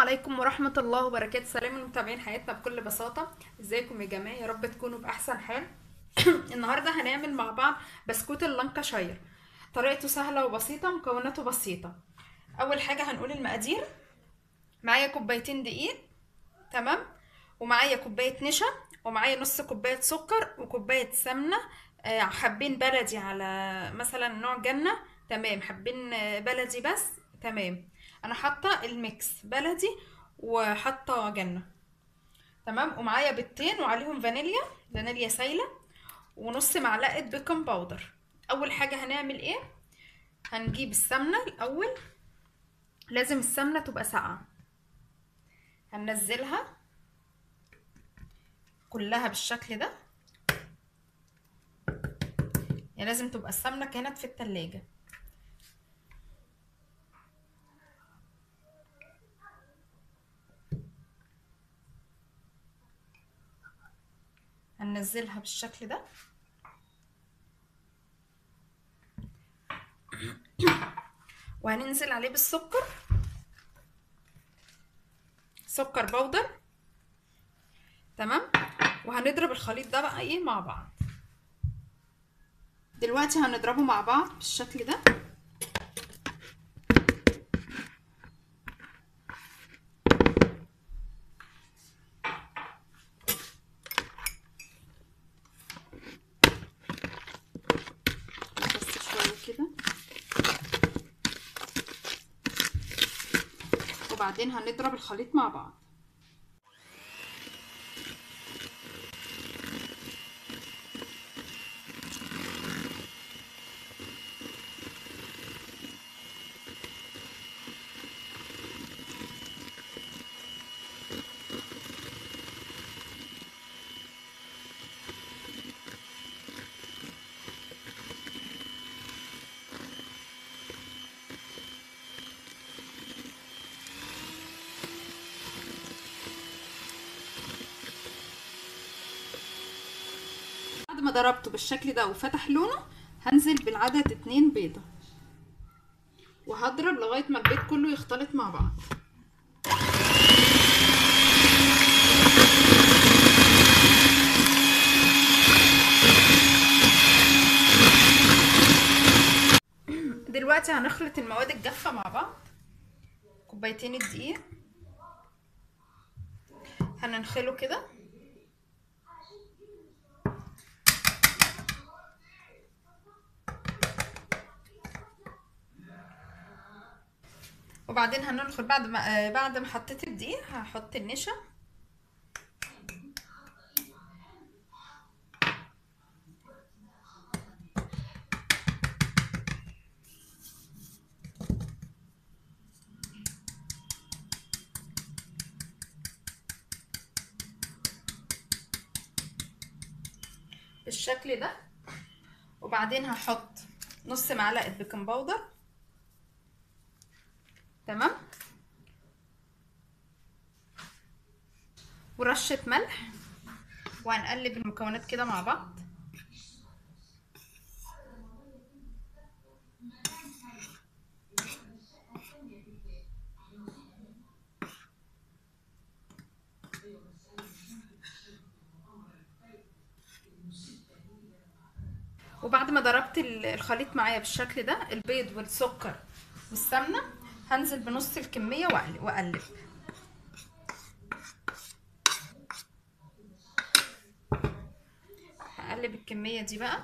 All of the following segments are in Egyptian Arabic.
عليكم ورحمة الله وبركاته سلام لمتابعين حياتنا بكل بساطة ازيكم يا جماعة يا رب تكونوا بأحسن حال النهاردة هنعمل مع بعض بسكوت اللانكاشاير طريقته سهلة وبسيطة مكوناته بسيطة أول حاجة هنقول المقادير معايا كوبايتين دقيق تمام ومعايا كوباية نشا ومعايا نص كوباية سكر وكوباية سمنة آه، حبين بلدي على مثلا نوع جنة تمام حبين آه، بلدي بس تمام انا حاطه الميكس بلدي وحاطه جنة تمام ومعايا بيضتين وعليهم فانيليا فانيليا سايله ونص معلقه بيكنج باودر اول حاجه هنعمل ايه هنجيب السمنه الاول لازم السمنه تبقى ساقعه هننزلها كلها بالشكل ده يعني لازم تبقى السمنه كانت في التلاجة هننزلها بالشكل ده وهننزل عليه بالسكر سكر بودر تمام وهنضرب الخليط ده بقى ايه مع بعض دلوقتي هنضربه مع بعض بالشكل ده بس شوية كده وبعدين هنضرب الخليط مع بعض بعد ما ضربته بالشكل ده وفتح لونه هنزل بالعدد اتنين بيضة وهضرب لغاية ما البيض كله يختلط مع بعض دلوقتي هنخلط المواد الجافة مع بعض كوبايتين الدقيق هننخله كده وبعدين هندخل بعد ما آه بعد ما حطيت الدقيق هحط النشا بالشكل ده وبعدين هحط نص معلقه بيكنج باودر تمام ورشة ملح وهنقلب المكونات كده مع بعض وبعد ما ضربت الخليط معايا بالشكل ده البيض والسكر والسمنه هنزل بنص الكمية واقلب هقلب الكمية دي بقى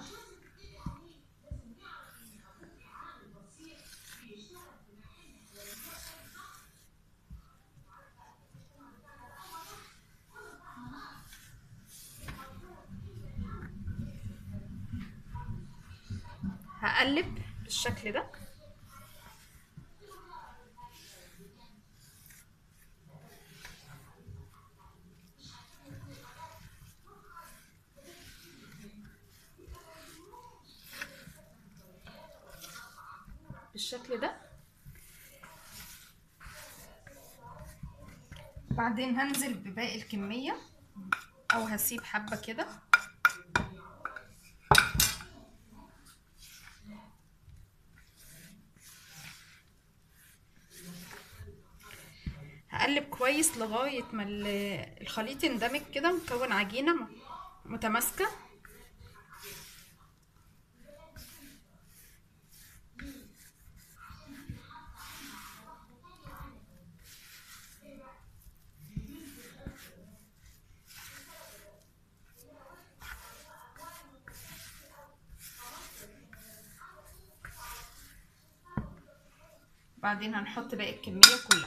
هقلب بالشكل ده بالشكل ده بعدين هنزل بباقي الكمية او هسيب حبة كده هقلب كويس لغاية ما ال- الخليط يندمج كده مكون عجينة م- متماسكة بعدين هنحط باقي الكمية كلها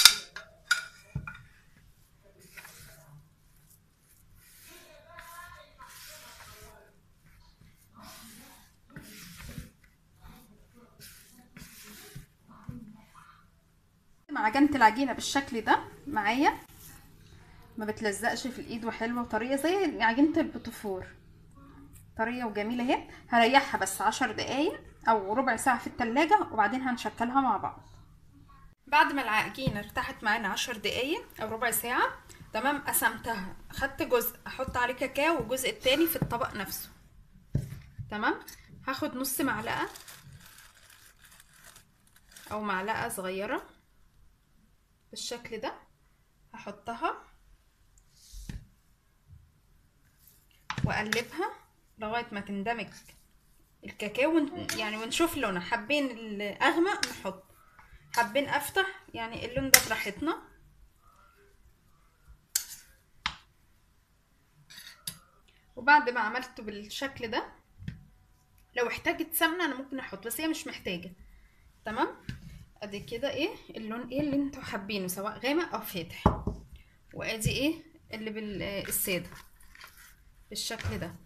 عجنت العجينة بالشكل ده معايا ما بتلزقش في الايد وحلوة وطرية زي عجينة البطفور طرية وجميلة اهي هريحها بس عشر دقايق او ربع ساعة في التلاجة وبعدين هنشكلها مع بعض بعد ما العجينة ارتاحت معانا عشر دقايق او ربع ساعة تمام قسمتها خدت جزء احط عليه كاكاو والجزء التاني في الطبق نفسه تمام هاخد نص معلقة او معلقة صغيرة بالشكل ده هحطها واقلبها لغايه ما تندمج الكاكاو ون... يعني ونشوف لونها حابين الاغمق نحط حابين افتح يعني اللون ده براحتنا وبعد ما عملته بالشكل ده لو احتاجت سمنه انا ممكن احط بس هي مش محتاجه تمام ادي كده ايه اللون ايه اللي انتوا حابينه سواء غامق او فاتح وادي ايه اللي بالساده بالشكل ده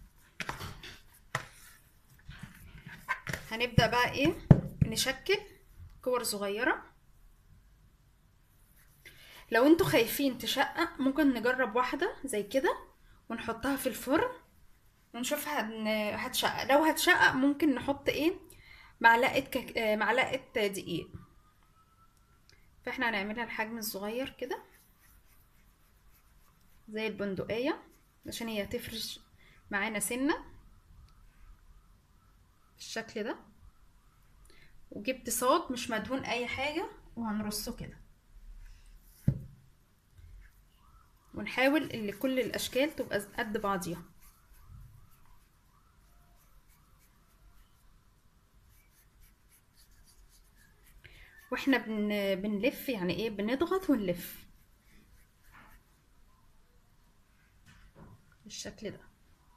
هنبدأ بقى ايه نشكل كور صغيرة لو انتوا خايفين تشقق ممكن نجرب واحدة زي كده ونحطها في الفرن ونشوف هن... هتشقق لو هتشقق ممكن نحط ايه معلقة كك... معلقة دقيق فاحنا هنعملها الحجم الصغير كده زي البندقية عشان هي تفرش معانا سنة بالشكل ده وجبت صاج مش مدهون اي حاجة وهنرصه كده ونحاول ان كل الاشكال تبقى قد بعضيها واحنا بن... بنلف يعني ايه بنضغط ونلف بالشكل ده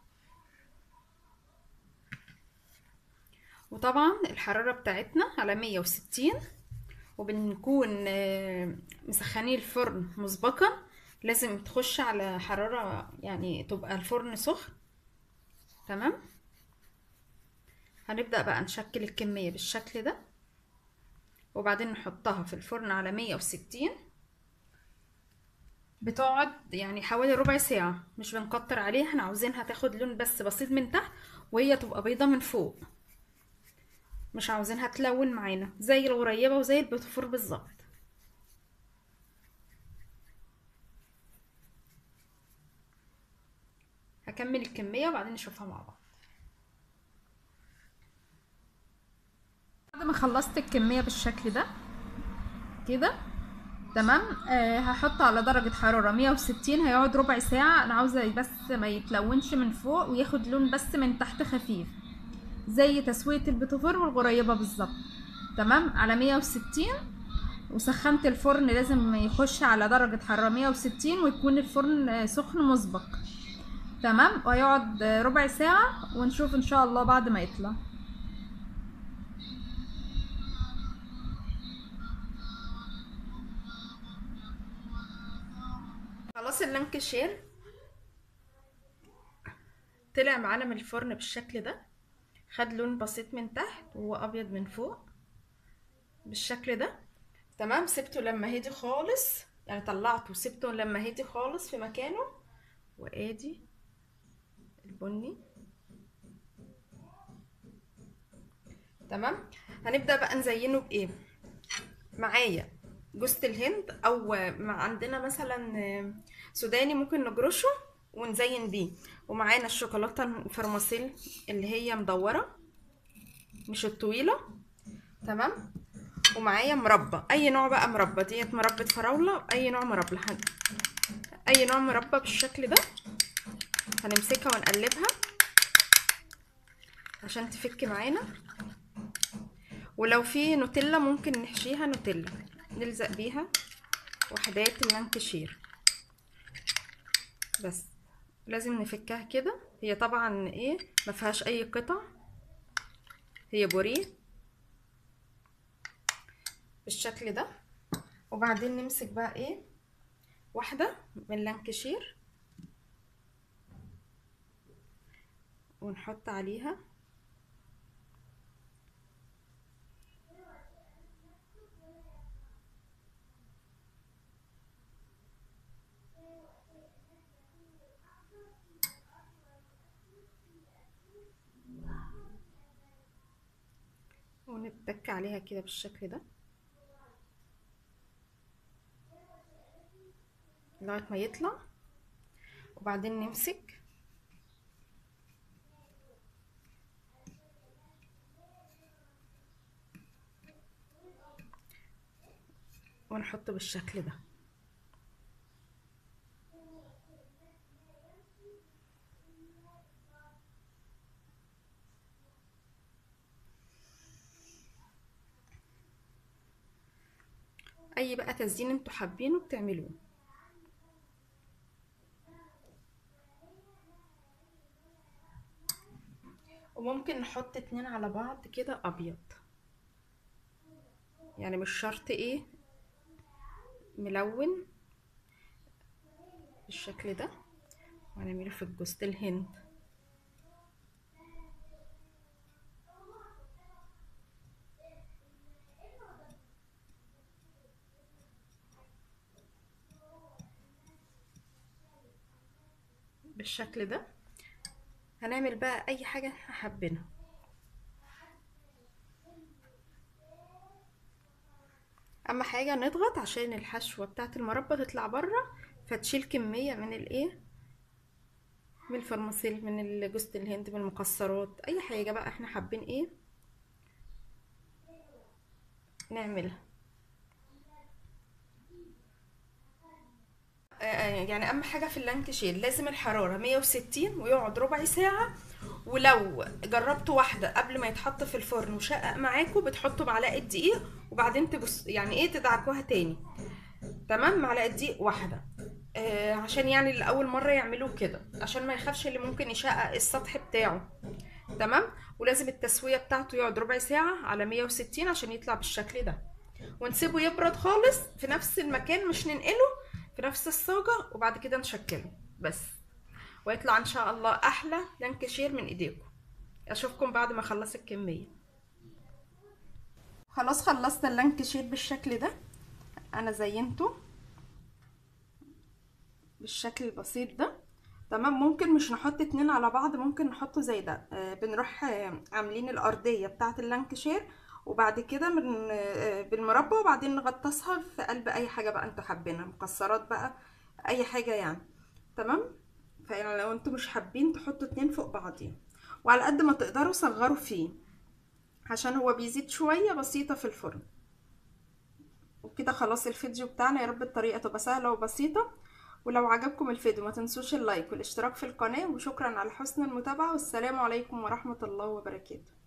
وطبعا الحرارة بتاعتنا على مية وستين وبنكون مسخنين الفرن مسبقا لازم تخش على حرارة يعني تبقى الفرن سخن تمام هنبدأ بقى نشكل الكمية بالشكل ده وبعدين نحطها في الفرن على مية وستين بتقعد يعني حوالي ربع ساعة مش بنكتر عليها احنا عاوزينها تاخد لون بس بسيط من تحت وهي تبقى بيضة من فوق مش عاوزينها تلون معانا زي الغريبة وزي البوتفور بالظبط هكمل الكمية وبعدين نشوفها مع بعض بعد ما خلصت الكمية بالشكل ده كده تمام آه هحط على درجة حرارة مية وستين هيقعد ربع ساعة انا عاوزة بس ما يتلونش من فوق وياخد لون بس من تحت خفيف زي تسوية البيتوفور والغريبة بالظبط تمام على مية وستين وسخنت الفرن لازم يخش على درجة حرارة مية وستين ويكون الفرن سخن مسبق تمام وهيقعد ربع ساعة ونشوف ان شاء الله بعد ما يطلع خلاص اللانكشير طلع معانا من الفرن بالشكل ده خد لون بسيط من تحت وهو ابيض من فوق بالشكل ده تمام سبته لما هدي خالص يعني طلعته وسبته لما هدي خالص في مكانه وادي البني تمام هنبدأ بقى نزينه بايه معايا جوزة الهند او ما عندنا مثلا سوداني ممكن نجرشه ونزين بيه ومعانا الشوكولاته الفرماسيل اللي هي مدوره مش الطويله تمام ومعايا مربى اي نوع بقى مربى ديت مربى فراوله اي نوع مربى هن- اي نوع مربى بالشكل ده هنمسكها ونقلبها عشان تفك معانا ولو في نوتيلا ممكن نحشيها نوتيلا نلزق بيها وحدات اللانكشير بس لازم نفكها كده هي طبعا ايه ما فيهاش اي قطع هي بوريه بالشكل ده وبعدين نمسك بقى ايه واحدة من لانكشير ونحط عليها ونتك عليها كده بالشكل ده لغاية ما يطلع وبعدين نمسك ونحطه بالشكل ده اي بقى تزيين انتوا حابينه بتعملوه وممكن نحط اتنين على بعض كده ابيض يعني مش شرط ايه ملون بالشكل ده وهنعمله في جوزة الهند بالشكل ده هنعمل بقى اي حاجة احنا حابينها اهم حاجة نضغط عشان الحشوة بتاعة المربى تطلع بره فتشيل كمية من الايه من الفرماسيل من جوزة الهند من المكسرات اي حاجة بقى احنا حابين ايه نعملها يعني اهم حاجه في اللانكشير لازم الحراره 160 ويقعد ربع ساعه ولو جربتوا واحده قبل ما يتحط في الفرن وشقق معاكم بتحطوا معلقه دقيق وبعدين تبص يعني ايه تدعكوها تاني تمام معلقه دقيق واحده آه عشان يعني لاول مره يعملوه كده عشان ما يخافش اللي ممكن يشقق السطح بتاعه تمام ولازم التسويه بتاعته يقعد ربع ساعه على 160 عشان يطلع بالشكل ده ونسيبه يبرد خالص في نفس المكان مش ننقله في نفس الصاجة وبعد كده نشكله بس ويطلع ان شاء الله احلى لانكشير من ايديكم اشوفكم بعد ما اخلص الكمية خلاص خلصت اللانكشير بالشكل ده انا زينته بالشكل البسيط ده تمام ممكن مش نحط اتنين على بعض ممكن نحطه زي ده آه بنروح آه عاملين الارضية بتاعة اللانكشير وبعد كده من بالمربى وبعدين نغطسها في قلب اي حاجه بقى انتوا حابينها مكسرات بقى اي حاجه يعني تمام فيعني لو انتوا مش حابين تحطوا اتنين فوق بعضين وعلى قد ما تقدروا صغروا فيه عشان هو بيزيد شويه بسيطه في الفرن وكده خلاص الفيديو بتاعنا يا رب الطريقه تبقى سهله وبسيطه ولو عجبكم الفيديو ما تنسوش اللايك والاشتراك في القناه وشكرا على حسن المتابعه والسلام عليكم ورحمه الله وبركاته